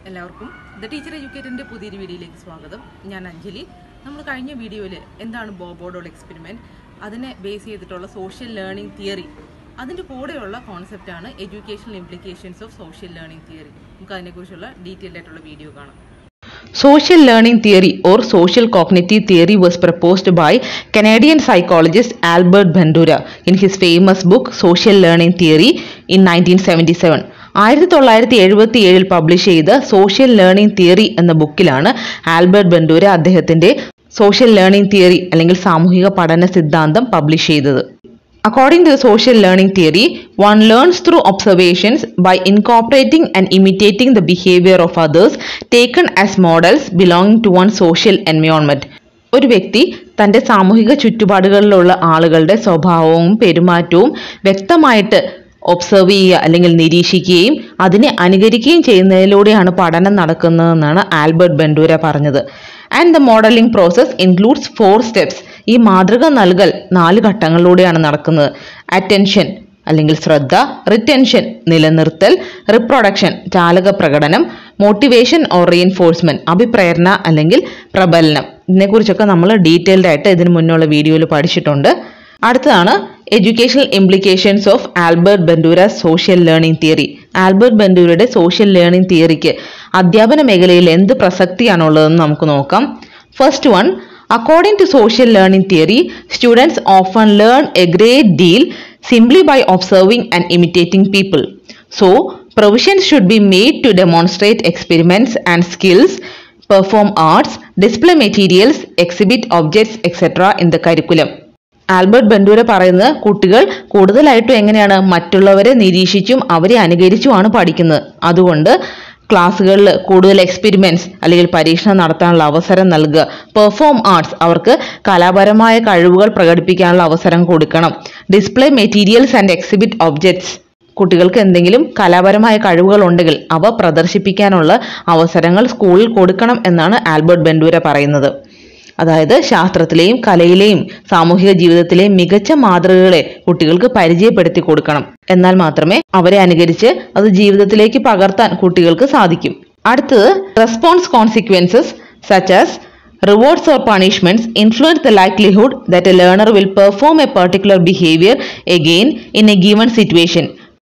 എല്ലാവർക്കും the teacher എഡ്യൂക്കേറ്ററിന്റെ പുതിയൊരു വീഡിയോയിലേക്ക് സ്വാഗതം ഞാൻ അഞ്ജലി നമ്മൾ കഴിഞ്ഞ വീഡിയോയിൽ എന്താണ് ബോബോഡോൾ എക്സ്പെരിമെന്റ് അതിനെ ബേസ് ചെയ്തിട്ടുള്ള സോഷ്യൽ ലേണിംഗ് തിയറി അതിൻ്റെ കൂടെയുള്ള കോൺസെപ്റ്റാണ് educational implications of social learning theory നമുക്ക് അതിനെക്കുറിച്ചുള്ള ഡീറ്റെയിൽഡ് ആയിട്ടുള്ള വീഡിയോ കാണാം Social learning theory or social cognitive theory was proposed by Canadian psychologist Albert Bandura in his famous book Social Learning Theory in 1977. ആയിരത്തി തൊള്ളായിരത്തി എഴുപത്തി ഏഴിൽ പബ്ലിഷ് ചെയ്ത social learning theory എന്ന ബുക്കിലാണ് ആൽബർട്ട് ബണ്ടൂര അദ്ദേഹത്തിന്റെ സോഷ്യൽ ലേണിംഗ് തിയറി അല്ലെങ്കിൽ സാമൂഹിക പഠന സിദ്ധാന്തം പബ്ലിഷ് ചെയ്തത് According to the social learning theory, one learns through observations by incorporating and imitating the behavior of others taken as models belonging to one social environment. ഒരു വ്യക്തി തൻ്റെ സാമൂഹിക ചുറ്റുപാടുകളിലുള്ള ആളുകളുടെ സ്വഭാവവും പെരുമാറ്റവും വ്യക്തമായിട്ട് ഒബ്സർവ് ചെയ്യുക അല്ലെങ്കിൽ നിരീക്ഷിക്കുകയും അതിനെ അനുകരിക്കുകയും ചെയ്യുന്നതിലൂടെയാണ് പഠനം നടക്കുന്നതെന്നാണ് ആൽബർട്ട് ബെൻഡൂര പറഞ്ഞത് and the modelling process includes four steps ഈ മാതൃക നൽകൽ നാല് ഘട്ടങ്ങളിലൂടെയാണ് നടക്കുന്നത് അറ്റൻഷൻ അല്ലെങ്കിൽ ശ്രദ്ധ റിറ്റൻഷൻ നിലനിർത്തൽ റിപ്രൊഡക്ഷൻ ചാലക പ്രകടനം മോട്ടിവേഷൻ ഓർ റീഎൻഫോഴ്സ്മെന്റ് അഭിപ്രേരണ അല്ലെങ്കിൽ പ്രബലനം ഇതിനെക്കുറിച്ചൊക്കെ നമ്മൾ ഡീറ്റെയിൽഡ് ആയിട്ട് ഇതിന് മുന്നുള്ള വീഡിയോയിൽ പഠിച്ചിട്ടുണ്ട് അടുത്തതാണ് educational implications of Albert Bandura social learning theory Albert ബെൻഡൂരയുടെ സോഷ്യൽ ലേണിംഗ് തിയറിക്ക് അധ്യാപന മേഖലയിൽ എന്ത് പ്രസക്തിയാണുള്ളതെന്ന് നമുക്ക് നോക്കാം first one according to social learning theory students often learn a great deal simply by observing and imitating people so provisions should be made to demonstrate experiments and skills perform arts display materials exhibit objects etcetera in the curriculum Albert Bandura പറയുന്നത് കുട്ടികൾ കൂടുതലായിട്ടും എങ്ങനെയാണ് മറ്റുള്ളവരെ നിരീക്ഷിച്ചും അവരെ അനുകരിച്ചുമാണ് പഠിക്കുന്നത് അതുകൊണ്ട് ക്ലാസ്സുകളിൽ കൂടുതൽ എക്സ്പെരിമെന്റ്സ് അല്ലെങ്കിൽ പരീക്ഷണം നടത്താനുള്ള അവസരം നൽകുക പെർഫോം ആർട്സ് അവർക്ക് കലാപരമായ കഴിവുകൾ പ്രകടിപ്പിക്കാനുള്ള അവസരം കൊടുക്കണം display materials and exhibit objects കുട്ടികൾക്ക് എന്തെങ്കിലും കലാപരമായ കഴിവുകൾ ഉണ്ടെങ്കിൽ അവ പ്രദർശിപ്പിക്കാനുള്ള അവസരങ്ങൾ സ്കൂളിൽ കൊടുക്കണം എന്നാണ് ആൽബർട്ട് ബെൻഡൂര പറയുന്നത് അതായത് ശാസ്ത്രത്തിലെയും കലയിലെയും സാമൂഹിക ജീവിതത്തിലെയും മികച്ച മാതൃകകളെ കുട്ടികൾക്ക് പരിചയപ്പെടുത്തി കൊടുക്കണം എന്നാൽ മാത്രമേ അവരെ അനുകരിച്ച് അത് ജീവിതത്തിലേക്ക് പകർത്താൻ കുട്ടികൾക്ക് സാധിക്കും അടുത്തത് response consequences such as rewards or punishments influence the likelihood that a learner will perform a particular behaviour again in a given situation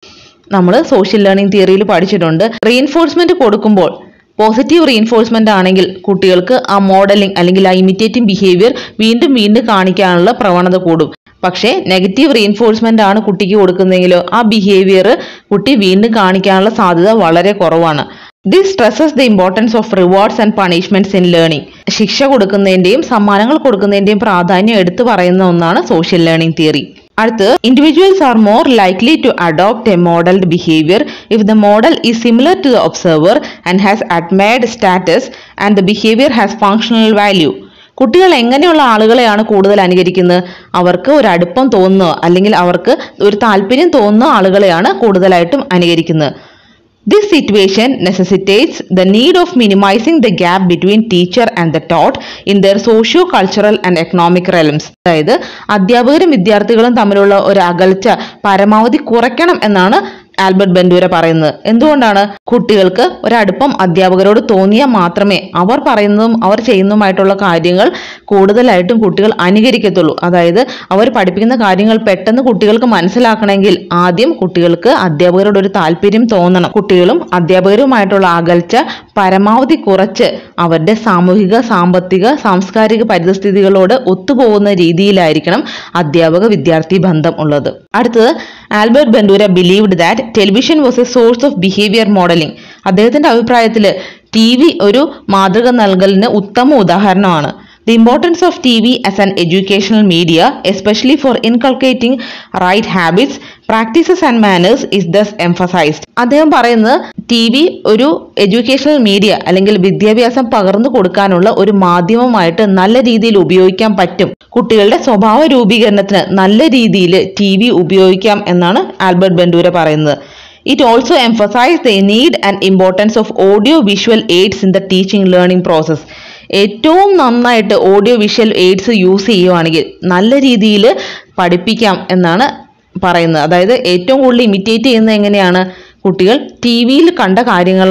നമ്മൾ സോഷ്യൽ ലേണിംഗ് തിയറിയിൽ പഠിച്ചിട്ടുണ്ട് റീഎൻഫോഴ്സ്മെന്റ് കൊടുക്കുമ്പോൾ പോസിറ്റീവ് റീഎൻഫോഴ്സ്മെന്റ് ആണെങ്കിൽ കുട്ടികൾക്ക് ആ മോഡലിംഗ് അല്ലെങ്കിൽ ആ ഇമിറ്റേറ്റിംഗ് ബിഹേവിയർ വീണ്ടും വീണ്ടും കാണിക്കാനുള്ള പ്രവണത കൂടും പക്ഷേ നെഗറ്റീവ് റീഎൻഫോഴ്സ്മെന്റ് ആണ് കുട്ടിക്ക് കൊടുക്കുന്നതെങ്കിലോ ആ ബിഹേവിയർ കുട്ടി വീണ്ടും കാണിക്കാനുള്ള സാധ്യത വളരെ കുറവാണ് this stresses the importance of rewards and punishments in learning ശിക്ഷ കൊടുക്കുന്നതിന്റെയും സമ്മാനങ്ങൾ കൊടുക്കുന്നതിന്റെയും പ്രാധാന്യം എടുത്തു പറയുന്ന ഒന്നാണ് സോഷ്യൽ ലേണിംഗ് തിയറി അടുത്ത് individuals are more likely to adopt a modelled behaviour if the model is similar to the observer and has admired status and the behaviour has functional value കുട്ടികൾ എങ്ങനെയുള്ള ആളുകളെയാണ് കൂടുതൽ അനുകരിക്കുന്നത് അവർക്ക് ഒരു അടുപ്പം തോന്നുന്നോ അല്ലെങ്കിൽ അവർക്ക് ഒരു താല്പര്യം തോന്നുന്ന ആളുകളെയാണ് കൂടുതലായിട്ടും അനുകരിക്കുന്നത് This situation necessitates the need of minimizing the gap between teacher and the taught in their socio-cultural and economic realms. അതായത് അധ്യാപകരും വിദ്യാർത്ഥികളും തമ്മിലുള്ള ഒരു അകൽച്ച പരമാവധി കുറയ്ക്കണം എന്നാണ് ആൽബർട്ട് ബെൻഡൂര പറയുന്നത് എന്തുകൊണ്ടാണ് കുട്ടികൾക്ക് ഒരടുപ്പം അധ്യാപകരോട് തോന്നിയാൽ മാത്രമേ അവർ പറയുന്നതും അവർ ചെയ്യുന്നതുമായിട്ടുള്ള കാര്യങ്ങൾ കൂടുതലായിട്ടും കുട്ടികൾ അനുകരിക്കത്തുള്ളൂ അതായത് അവർ പഠിപ്പിക്കുന്ന കാര്യങ്ങൾ പെട്ടെന്ന് കുട്ടികൾക്ക് മനസ്സിലാക്കണമെങ്കിൽ ആദ്യം കുട്ടികൾക്ക് അധ്യാപകരോട് ഒരു താല്പര്യം തോന്നണം കുട്ടികളും അധ്യാപകരുമായിട്ടുള്ള അകൽച്ച പരമാവധി കുറച്ച് അവരുടെ സാമൂഹിക സാമ്പത്തിക സാംസ്കാരിക പരിതസ്ഥിതികളോട് ഒത്തുപോകുന്ന രീതിയിലായിരിക്കണം അധ്യാപക വിദ്യാർത്ഥി ബന്ധം ഉള്ളത് അടുത്തത് Albert Bandura believed that television was a source of behaviour modelling അദ്ദേഹത്തിന്റെ അഭിപ്രായത്തിൽ ടി വി ഒരു മാതൃക നൽകലിന് ഉത്തമ ഉദാഹരണമാണ് the importance of T V as an educational media especially for inculcating right habits practices and manners is thus emphasised അദ്ദേഹം പറയുന്നത് T V ഒരു എഡ്യൂക്കേഷണൽ മീഡിയ അല്ലെങ്കിൽ വിദ്യാഭ്യാസം പകർന്നു കൊടുക്കാനുള്ള ഒരു മാധ്യമമായിട്ട് നല്ല രീതിയിൽ ഉപയോഗിക്കാൻ പറ്റും കുട്ടികളുടെ സ്വഭാവ രൂപീകരണത്തിന് നല്ല രീതിയിൽ ടി വി ഉപയോഗിക്കാം എന്നാണ് ആൽബർട്ട് ബെൻഡൂര പറയുന്നത് it also emphasise the need and importance of audio visual aids in the teaching learning process ഏറ്റവും നന്നായിട്ട് ഓഡിയോ വിഷ്വൽ എയ്ഡ്സ് യൂസ് ചെയ്യുവാണെങ്കിൽ നല്ല രീതിയിൽ പഠിപ്പിക്കാം എന്നാണ് പറയുന്നത് അതായത് ഏറ്റവും കൂടുതൽ ഇമിറ്റേറ്റ് ചെയ്യുന്നത് എങ്ങനെയാണ് കുട്ടികൾ ടി വിയിൽ കണ്ട കാര്യങ്ങളാണ്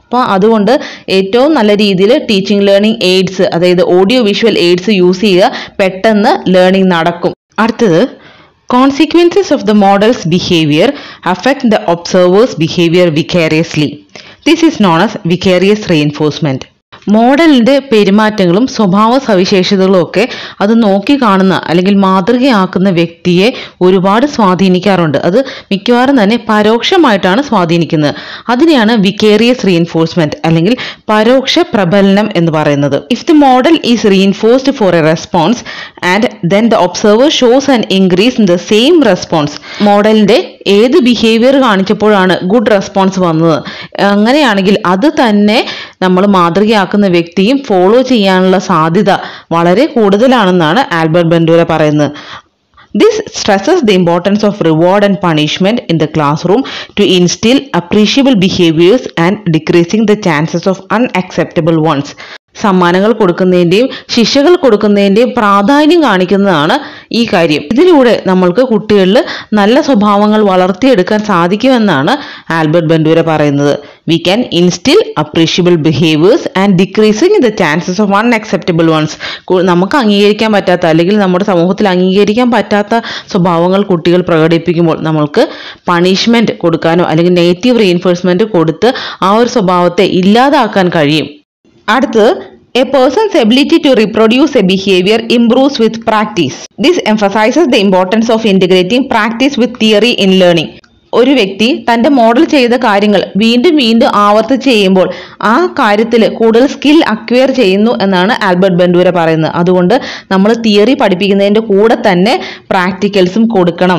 അപ്പോൾ അതുകൊണ്ട് ഏറ്റവും നല്ല രീതിയിൽ ടീച്ചിങ് ലേണിംഗ് എയ്ഡ്സ് അതായത് ഓഡിയോ വിഷ്വൽ എയ്ഡ്സ് യൂസ് ചെയ്യുക പെട്ടെന്ന് ലേണിംഗ് നടക്കും അടുത്തത് consequences of the models behaviour affect the observers behaviour vicariously this is known as vicarious reinforcement മോഡലിന്റെ പെരുമാറ്റങ്ങളും സ്വഭാവ സവിശേഷതകളും ഒക്കെ അത് നോക്കി കാണുന്ന അല്ലെങ്കിൽ മാതൃകയാക്കുന്ന വ്യക്തിയെ ഒരുപാട് സ്വാധീനിക്കാറുണ്ട് അത് മിക്കവാറും തന്നെ പരോക്ഷമായിട്ടാണ് സ്വാധീനിക്കുന്നത് അതിനെയാണ് വിക്കേറിയസ് റീഎൻഫോഴ്സ്മെന്റ് അല്ലെങ്കിൽ പരോക്ഷ പ്രബലനം എന്ന് പറയുന്നത് if the model is reinforced for a response and then the observer shows an increase in the same response മോഡലിന്റെ ഏത് ബിഹേവിയർ കാണിച്ചപ്പോഴാണ് ഗുഡ് റെസ്പോൺസ് വന്നത് അങ്ങനെയാണെങ്കിൽ അത് തന്നെ നമ്മൾ മാതൃകയാക്കുന്ന വ്യക്തിയും ഫോളോ ചെയ്യാനുള്ള സാധ്യത വളരെ കൂടുതലാണെന്നാണ് ആൽബർട്ട് ബെൻഡൂര പറയുന്നത് This stresses the importance of reward and punishment in the classroom to instill appreciable behaviors and decreasing the chances of unacceptable ones. സമ്മാനങ്ങൾ കൊടുക്കുന്നതിൻ്റെയും ശിക്ഷകൾ കൊടുക്കുന്നതിൻ്റെയും പ്രാധാന്യം കാണിക്കുന്നതാണ് ഈ കാര്യം ഇതിലൂടെ നമ്മൾക്ക് കുട്ടികളിൽ നല്ല സ്വഭാവങ്ങൾ വളർത്തിയെടുക്കാൻ സാധിക്കുമെന്നാണ് ആൽബർട്ട് ബെൻഡൂര പറയുന്നത് we can instil appreciable behaviours and decreasing the chances of unacceptable ones നമുക്ക് അംഗീകരിക്കാൻ പറ്റാത്ത അല്ലെങ്കിൽ നമ്മുടെ സമൂഹത്തിൽ അംഗീകരിക്കാൻ പറ്റാത്ത സ്വഭാവങ്ങൾ കുട്ടികൾ പ്രകടിപ്പിക്കുമ്പോൾ നമ്മൾക്ക് പണിഷ്മെന്റ് കൊടുക്കാനോ അല്ലെങ്കിൽ നെഗറ്റീവ് റീഇൻഫോഴ്സ്മെന്റ് കൊടുത്ത് ആ ഒരു സ്വഭാവത്തെ ഇല്ലാതാക്കാൻ കഴിയും അടുത്തത് a person's ability to reproduce a behaviour improves with practice this emphasises the importance of integrating practice with theory in learning ഒരു വ്യക്തി തന്റെ മോഡൽ ചെയ്ത കാര്യങ്ങൾ വീണ്ടും വീണ്ടും ആവർത്തിച്ച് ചെയ്യുമ്പോൾ ആ കാര്യത്തിൽ കൂടുതൽ സ്കിൽ അക്വയർ ചെയ്യുന്നു എന്നാണ് ആൽബർട്ട് ബെൻഡൂര പറയുന്നത് അതുകൊണ്ട് നമ്മൾ തിയറി പഠിപ്പിക്കുന്നതിന്റെ കൂടെ തന്നെ പ്രാക്ടിക്കൽസും കൊടുക്കണം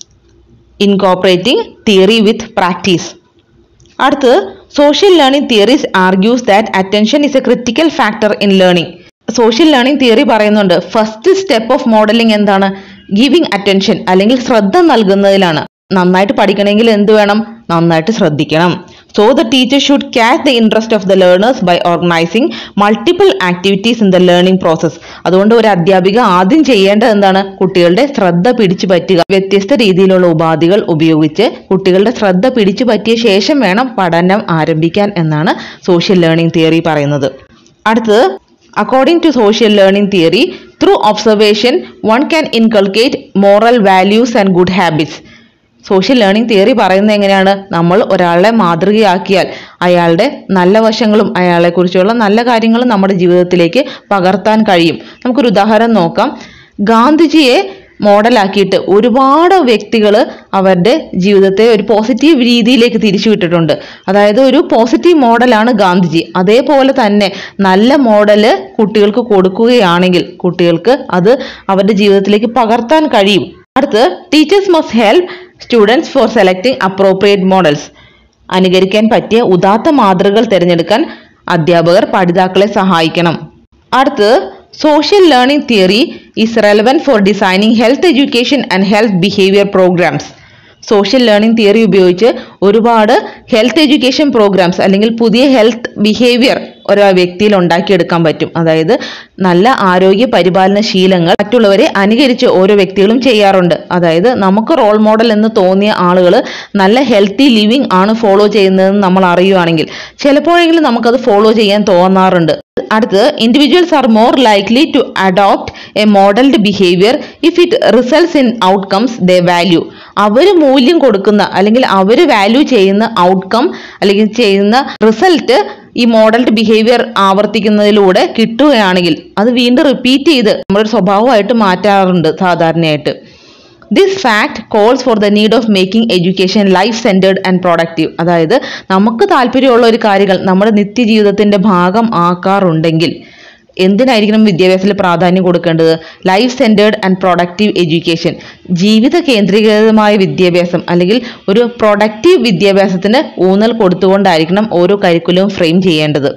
ഇൻകോപ്പറേറ്റിംഗ് തിയറി വിത്ത് പ്രാക്ടീസ് അടുത്തത് social learning theories argues that attention is a critical factor in learning social learning theory പറയുന്നുണ്ട് ഫസ്റ്റ് സ്റ്റെപ്പ് ഓഫ് മോഡലിംഗ് എന്താണ് ഗിവിംഗ് അറ്റൻഷൻ അല്ലെങ്കിൽ ശ്രദ്ധ നൽകുന്നതിലാണ് നന്നായിട്ട് പഠിക്കണമെങ്കിൽ എന്ത് വേണം നന്നായിട്ട് ശ്രദ്ധിക്കണം so the teacher should catch the interest of the learners by organising multiple activities in the learning process അതുകൊണ്ട് ഒരു അധ്യാപിക ആദ്യം ചെയ്യേണ്ടത് എന്താണ് കുട്ടികളുടെ ശ്രദ്ധ പിടിച്ചു പറ്റുക വ്യത്യസ്ത രീതിയിലുള്ള ഉപാധികൾ ഉപയോഗിച്ച് കുട്ടികളുടെ ശ്രദ്ധ പിടിച്ചു പറ്റിയ ശേഷം വേണം പഠനം ആരംഭിക്കാൻ എന്നാണ് സോഷ്യൽ ലേണിംഗ് തിയറി പറയുന്നത് അടുത്തത് according to social learning theory through observation one can inculcate moral values and good habits social learning theory പറയുന്നത് എങ്ങനെയാണ് നമ്മൾ ഒരാളെ മാതൃകയാക്കിയാൽ അയാളുടെ നല്ല വശങ്ങളും അയാളെക്കുറിച്ചുള്ള നല്ല കാര്യങ്ങളും നമ്മുടെ ജീവിതത്തിലേക്ക് പകർത്താൻ കഴിയും നമുക്കൊരു ഉദാഹരണം നോക്കാം ഗാന്ധിജിയെ മോഡലാക്കിയിട്ട് ഒരുപാട് വ്യക്തികൾ അവരുടെ ജീവിതത്തെ ഒരു പോസിറ്റീവ് രീതിയിലേക്ക് തിരിച്ചുവിട്ടിട്ടുണ്ട് അതായത് ഒരു പോസിറ്റീവ് മോഡലാണ് ഗാന്ധിജി അതേപോലെ തന്നെ നല്ല മോഡല് കുട്ടികൾക്ക് കൊടുക്കുകയാണെങ്കിൽ കുട്ടികൾക്ക് അത് അവരുടെ ജീവിതത്തിലേക്ക് പകർത്താൻ കഴിയും അടുത്ത് teachers must help students for selecting appropriate models അനുകരിക്കാൻ പറ്റിയ ഉദാത്ത മാതൃകകൾ തിരഞ്ഞെടുക്കാൻ അധ്യാപകർ പഠിതാക്കളെ സഹായിക്കണം അടുത്ത് social learning theory is relevant for designing health education and health behaviour programmes സോഷ്യൽ ലേണിംഗ് തിയറി ഉപയോഗിച്ച് ഒരുപാട് ഹെൽത്ത് എഡ്യൂക്കേഷൻ പ്രോഗ്രാംസ് അല്ലെങ്കിൽ പുതിയ ഹെൽത്ത് ബിഹേവിയർ ഒരു വ്യക്തിയിൽ ഉണ്ടാക്കിയെടുക്കാൻ പറ്റും അതായത് നല്ല ആരോഗ്യ പരിപാലന ശീലങ്ങൾ മറ്റുള്ളവരെ അനുകരിച്ച് ഓരോ വ്യക്തികളും ചെയ്യാറുണ്ട് അതായത് നമുക്ക് റോൾ മോഡൽ എന്ന് തോന്നിയ ആളുകൾ നല്ല ഹെൽത്തി ലിവിങ് ആണ് ഫോളോ ചെയ്യുന്നതെന്ന് നമ്മൾ അറിയുവാണെങ്കിൽ ചിലപ്പോഴെങ്കിലും നമുക്കത് ഫോളോ ചെയ്യാൻ തോന്നാറുണ്ട് അടുത്തത് individuals are more likely to adopt a modelled behaviour if it results in outcomes the value അവർ മൂല്യം കൊടുക്കുന്ന അല്ലെങ്കിൽ അവർ വാല്യൂ ചെയ്യുന്ന ഔട്ട്കം അല്ലെങ്കിൽ ചെയ്യുന്ന റിസൾട്ട് ഈ മോഡൽഡ് ബിഹേവിയർ ആവർത്തിക്കുന്നതിലൂടെ കിട്ടുകയാണെങ്കിൽ അത് വീണ്ടും റിപ്പീറ്റ് ചെയ്ത് നമ്മുടെ സ്വഭാവമായിട്ട് മാറ്റാറുണ്ട് സാധാരണയായിട്ട് this fact calls for the need of making education life centred and productive അതായത് നമുക്ക് താല്പര്യമുള്ള ഒരു കാര്യങ്ങൾ നമ്മുടെ നിത്യജീവിതത്തിന്റെ ഭാഗം ആക്കാറുണ്ടെങ്കിൽ എന്തിനായിരിക്കണം വിദ്യാഭ്യാസത്തിൽ പ്രാധാന്യം കൊടുക്കേണ്ടത് life centred and productive education ജീവിത കേന്ദ്രീകൃതമായ വിദ്യാഭ്യാസം അല്ലെങ്കിൽ ഒരു പ്രൊഡക്റ്റീവ് വിദ്യാഭ്യാസത്തിന് ഊന്നൽ കൊടുത്തുകൊണ്ടായിരിക്കണം ഓരോ കരിക്കുലവും ഫ്രെയിം ചെയ്യേണ്ടത്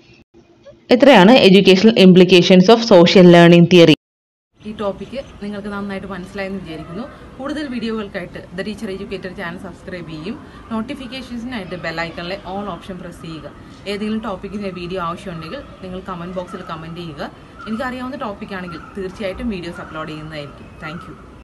ഇത്രയാണ് educational implications of social learning theory ഈ ടോപ്പിക്ക് നിങ്ങൾക്ക് നന്നായിട്ട് മനസ്സിലായെന്ന് വിചാരിക്കുന്നു കൂടുതൽ വീഡിയോകൾക്കായിട്ട് the teacher educator channel subscribe ചെയ്യും നോട്ടിഫിക്കേഷൻസിനായിട്ട് ബെല്ലൈക്കണിലെ ഓൾ ഓപ്ഷൻ പ്രസ് ചെയ്യുക ഏതെങ്കിലും ടോപ്പിക്കിന് വീഡിയോ ആവശ്യമുണ്ടെങ്കിൽ നിങ്ങൾ കമൻറ്റ് ബോക്സിൽ കമൻറ്റ് ചെയ്യുക എനിക്കറിയാവുന്ന ടോപ്പിക്കാണെങ്കിൽ തീർച്ചയായിട്ടും വീഡിയോസ് അപ്ലോഡ് ചെയ്യുന്നതായിരിക്കും താങ്ക്